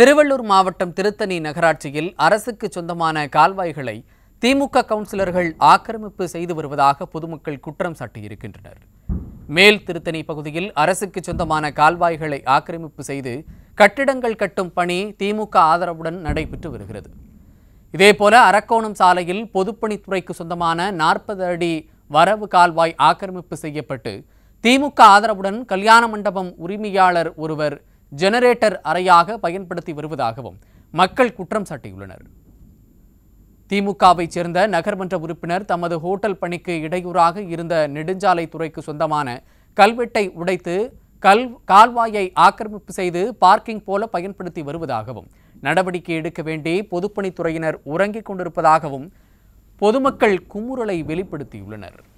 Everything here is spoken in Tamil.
திருவள்ளூர் மாவட்டம் திருத்தணி நகராட்சியில் அரசுக்கு சொந்தமான கால்வாய்களை திமுக கவுன்சிலர்கள் ஆக்கிரமிப்பு செய்து வருவதாக பொதுமக்கள் குற்றம் சாட்டியிருக்கின்றனர் மேல் திருத்தணி பகுதியில் அரசுக்கு சொந்தமான கால்வாய்களை ஆக்கிரமிப்பு செய்து கட்டிடங்கள் கட்டும் பணி திமுக ஆதரவுடன் நடைபெற்று வருகிறது இதேபோல அரக்கோணம் சாலையில் பொதுப்பணித்துறைக்கு சொந்தமான நாற்பது அடி வரவு கால்வாய் ஆக்கிரமிப்பு செய்யப்பட்டு திமுக ஆதரவுடன் கல்யாண மண்டபம் உரிமையாளர் ஒருவர் ஜெனரேட்டர் அறையாக பயன்படுத்தி வருவதாகவும் மக்கள் குற்றம் சாட்டியுள்ளனர் திமுகவைச் சேர்ந்த நகர்மன்ற உறுப்பினர் தமது ஹோட்டல் பணிக்கு இடையூறாக இருந்த நெடுஞ்சாலை துறைக்கு சொந்தமான கல்வெட்டை உடைத்து கல் கால்வாயை ஆக்கிரமிப்பு செய்து பார்க்கிங் போல பயன்படுத்தி வருவதாகவும் நடவடிக்கை எடுக்க வேண்டி பொதுப்பணித்துறையினர் உறங்கிக் கொண்டிருப்பதாகவும் பொதுமக்கள் குமுறலை வெளிப்படுத்தியுள்ளனர்